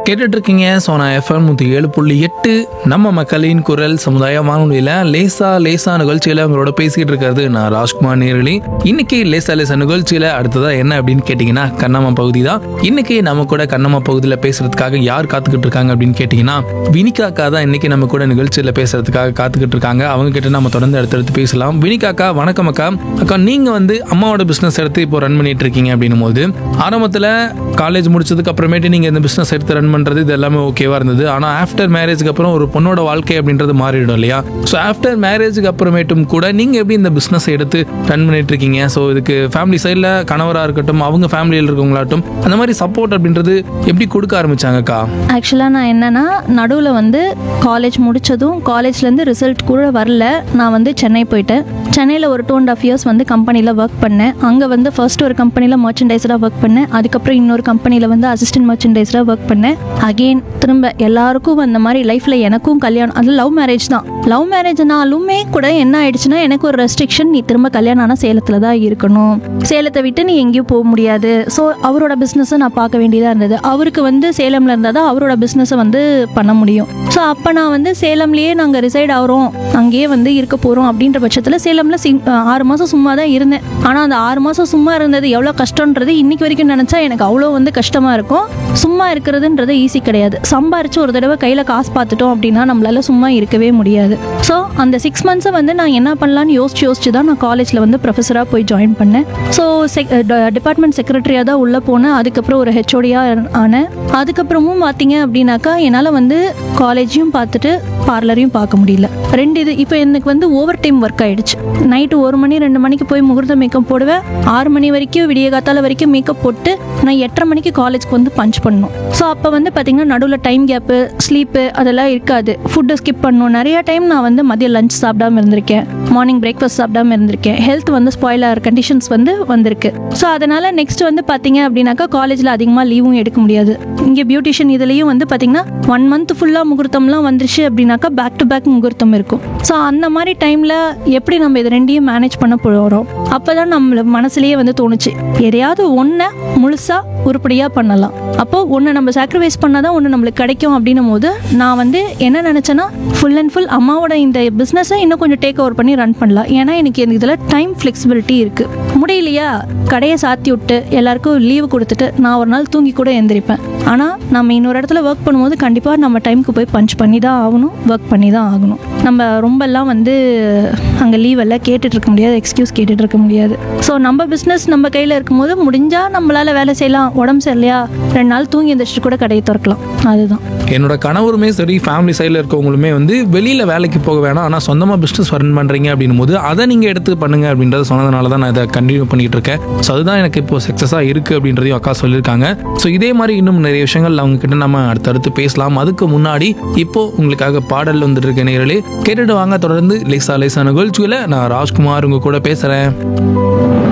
கேட்டுட்டு இருக்கீங்க சோனா எஃப்எம் நூற்றி ஏழு புள்ளி எட்டு நம்ம மக்களின் குரல் சமுதாய வானொலியில் லேசா லேசா நிகழ்ச்சியில் உங்களோட பேசிக்கிட்டு இருக்கிறது நான் ராஜ்குமார் நேரலி இன்னைக்கு லேசா லேசா நிகழ்ச்சியில் அடுத்ததா என்ன அப்படின்னு கேட்டிங்கன்னா கண்ணம்மா பகுதி தான் இன்னைக்கு நம்ம கூட கண்ணம்மா பகுதியில் பேசுறதுக்காக யார் காத்துக்கிட்டு இருக்காங்க அப்படின்னு கேட்டிங்கன்னா வினிகா அக்கா தான் இன்னைக்கு நம்ம கூட நிகழ்ச்சியில் பேசுறதுக்காக காத்துக்கிட்டு இருக்காங்க அவங்க கிட்ட நம்ம தொடர்ந்து அடுத்தடுத்து பேசலாம் வினிகா அக்கா வணக்கம் அக்கா அக்கா நீங்க வந்து அம்மாவோட பிசினஸ் எடுத்து இப்போ ரன் பண்ணிட்டு இருக்கீங்க அப்படின்னும் போது ஆரம்பத்தில் காலேஜ் முடிச்சதுக்கு அப்புறமேட்டு நீங்க இந்த பிசினஸ் எடுத்து ரன் பண்றது இது எல்லாமே ஓகேவா இருந்தது ஆனா ஆஃப்டர் மேரேஜ்க்கு அப்புறம் ஒரு பொண்ணோட வாழ்க்கை அப்படின்றது மாறிடும் இல்லையா ஸோ ஆஃப்டர் மேரேஜுக்கு அப்புறமேட்டும் கூட நீங்க எப்படி இந்த பிசினஸ் எடுத்து ரன் பண்ணிட்டு இருக்கீங்க ஸோ இதுக்கு ஃபேமிலி சைடில் கணவராக இருக்கட்டும் அவங்க ஃபேமிலியில் இருக்கவங்களாட்டும் அந்த மாதிரி சப்போர்ட் அப்படின்றது எப்படி கொடுக்க ஆரம்பிச்சாங்கக்கா ஆக்சுவலாக நான் என்னன்னா நடுவில் வந்து காலேஜ் முடித்ததும் காலேஜ்லேருந்து ரிசல்ட் கூட வரல நான் வந்து சென்னை போயிட்டேன் சென்னையில் ஒரு டூ அண்ட் ஆஃப் இயர்ஸ் வந்து கம்பெனியில் ஒர்க் பண்ணேன் அங்கே வந்து ஃபர்ஸ்ட் ஒரு கம்பெனியில் மர்ச்சன்டைஸராக ஒர்க் பண்ணேன் அதுக்கப்புறம் இன்னொரு கம்பெனியில் வந்து அசிஸ்டன்ட் மர்ச்சன்டைஸராக ஒர்க் பண்ணேன் அகெயின் திரும்ப எல்லாருக்கும் அந்த மாதிரி லைஃப்பில் எனக்கும் கல்யாணம் அது லவ் மேரேஜ் தான் லவ் மேரேஜ்னாலுமே கூட என்ன ஆயிடுச்சுன்னா எனக்கு ஒரு ரெஸ்ட்ரிக்ஷன் நீ திரும்ப கல்யாணம் ஆனால் சேலத்தில் தான் இருக்கணும் சேலத்தை விட்டு நீ எங்கேயும் போக முடியாது ஸோ அவரோட பிஸ்னஸை நான் பார்க்க வேண்டியதாக இருந்தது அவருக்கு வந்து சேலமில் இருந்தால் தான் அவரோட பிஸ்னஸை வந்து பண்ண முடியும் ஸோ அப்போ நான் வந்து சேலம்லேயே நாங்கள் ரிசைட் ஆகிறோம் அங்கேயே வந்து இருக்க போகிறோம் அப்படின்ற பட்சத்தில் சேலமில் சி ஆறு மாதம் சும்மா தான் இருந்தேன் ஆனால் அந்த ஆறு மாதம் சும்மா இருந்தது எவ்வளோ கஷ்டன்றது இன்னைக்கு வரைக்கும் நினச்சா எனக்கு அவ்வளோ வந்து கஷ்டமாக இருக்கும் சும்மா இருக்கிறதுன்றது ஈஸி கிடையாது சம்பாரிச்சு ஒரு தடவை கையில் காசு பார்த்துட்டோம் அப்படின்னா நம்மளால சும்மா இருக்கவே முடியாது ஸோ அந்த சிக்ஸ் மந்த்ஸை வந்து நான் என்ன பண்ணலான்னு யோசிச்சு யோசிச்சு தான் நான் காலேஜில் வந்து ப்ரொஃபஸராக போய் ஜாயின் பண்ணேன் ஸோ செக் டிபார்ட்மெண்ட் செக்ரட்டரியாக தான் உள்ளே போனேன் அதுக்கப்புறம் ஒரு ஹெச்ஓடியாக ஆனேன் அதுக்கப்புறமும் பார்த்தீங்க அப்படின்னாக்கா என்னால் வந்து காலேஜையும் பார்த்துட்டு பார்லரையும் பார்க்க முடியல ரெண்டு இது இப்போ எனக்கு வந்து ஓவர் டைம் ஒர்க் ஆயிடுச்சு நைட்டு ஒரு மணி ரெண்டு மணிக்கு போய் முகூர்த்த மேக்கப் போடுவேன் ஆறு மணி வரைக்கும் விடிய காத்தால வரைக்கும் மேக்கப் போட்டு நான் எட்டரை மணிக்கு காலேஜ்க்கு வந்து பஞ்ச் பண்ணணும் ஸோ அப்போ வந்து பார்த்தீங்கன்னா நடுவில் டைம் கேப்பு ஸ்லீப்பு அதெல்லாம் இருக்காது ஃபுட்டை ஸ்கிப் பண்ணணும் நிறைய டைம் நான் வந்து மதியம் லஞ்ச் சாப்பிடாம இருந்திருக்கேன் மார்னிங் பிரேக்ஃபாஸ்ட் சாப்பிடாம இருந்திருக்கேன் ஹெல்த் வந்து ஸ்பாயில் ஆகிற கண்டிஷன்ஸ் வந்து வந்திருக்கு ஸோ அதனால நெக்ஸ்ட் வந்து பார்த்தீங்க அப்படின்னாக்கா காலேஜில் அதிகமாக லீவும் எடுக்க முடியாது இங்கே பியூட்டிஷியன் இதுலேயும் வந்து பார்த்தீங்கன்னா ஒன் மந்த் ஃபுல்லாக முகூர்த்தம்லாம் வந்துருச்சு அப்படின்னாக்கா பேக் டு பேக் முகூர்த்தம் இருக்கும் ஸோ அந்த மாதிரி டைமில் எப்படி நம்ம இது ரெண்டையும் மேனேஜ் பண்ண போகிறோம் அப்போ தான் நம்ம மனசுலேயே வந்து தோணுச்சு எதையாவது ஒன்றை முழுசாக உருப்படியாக பண்ணலாம் அப்போ ஒன்று நம்ம சாக்ரிஃபைஸ் பண்ணால் தான் ஒன்று நம்மளுக்கு கிடைக்கும் அப்படின்னும் போது நான் வந்து என்ன நினச்சேன்னா ஃபுல் அண்ட் ஃபுல் அம்மாவோட இந்த பிஸ்னஸை இன்னும் கொஞ்சம் டேக் ஓவர் பண்ணி ரன் பண்ணலாம் ஏன்னா எனக்கு எனக்கு இதில் டைம் ஃப்ளெக்சிபிலிட்டி இருக்குது முடியலையா கடையை சாத்தி விட்டு எல்லாருக்கும் லீவு கொடுத்துட்டு நான் ஒரு நாள் தூங்கி கூட எந்திரிப்பேன் ஆனால் நம்ம இன்னொரு இடத்துல ஒர்க் பண்ணும்போது கண்டிப்பாக நம்ம டைமுக்கு போய் பஞ்ச் பண்ணி தான் ஆகணும் ஒர்க் பண்ணி தான் ஆகணும் நம்ம ரொம்பலாம் வந்து அங்கே லீவ் எல்லாம் கேட்டுட்டு இருக்க முடியாது எக்ஸ்கியூஸ் கேட்டுட்டு இருக்க முடியாது ஸோ நம்ம பிஸ்னஸ் நம்ம கையில் இருக்கும்போது முடிஞ்சால் நம்மளால் வேலை செய்யலாம் உடம்பு சரியில்லையா ரெண்டு நாள் தூங்கி எந்திரிச்சிட்டு கூட கடையை திறக்கலாம் அதுதான் என்னோட கணவருமே சரி ஃபேமிலி சைடில் இருக்கவங்களுமே வந்து வெளியில் வேலைக்கு போக வேணாம் ஆனால் சொந்தமாக பிஸ்னஸ் ரன் பண்ணுறீங்க அப்படின்னும் போது அதை நீங்கள் எடுத்து பண்ணுங்க அப்படின்றத சொன்னதுனால தான் நான் இதை கண்டினியூ பண்ணிட்டு இருக்கேன் ஸோ அதுதான் எனக்கு இப்போ சக்ஸஸாக இருக்குது அப்படின்றதையும் அக்கா சொல்லியிருக்காங்க ஸோ இதே மாதிரி இன்னும் நிறைய விஷயங்கள் அவங்க கிட்ட நம்ம அடுத்தடுத்து பேசலாம் அதுக்கு முன்னாடி இப்போ உங்களுக்காக பாடல் வந்துட்டு இருக்க நேரலே கேட்டுட்டு வாங்க தொடர்ந்து லேசா லேசா நிகழ்ச்சியில் நான் ராஜ்குமார் உங்க கூட பேசுகிறேன்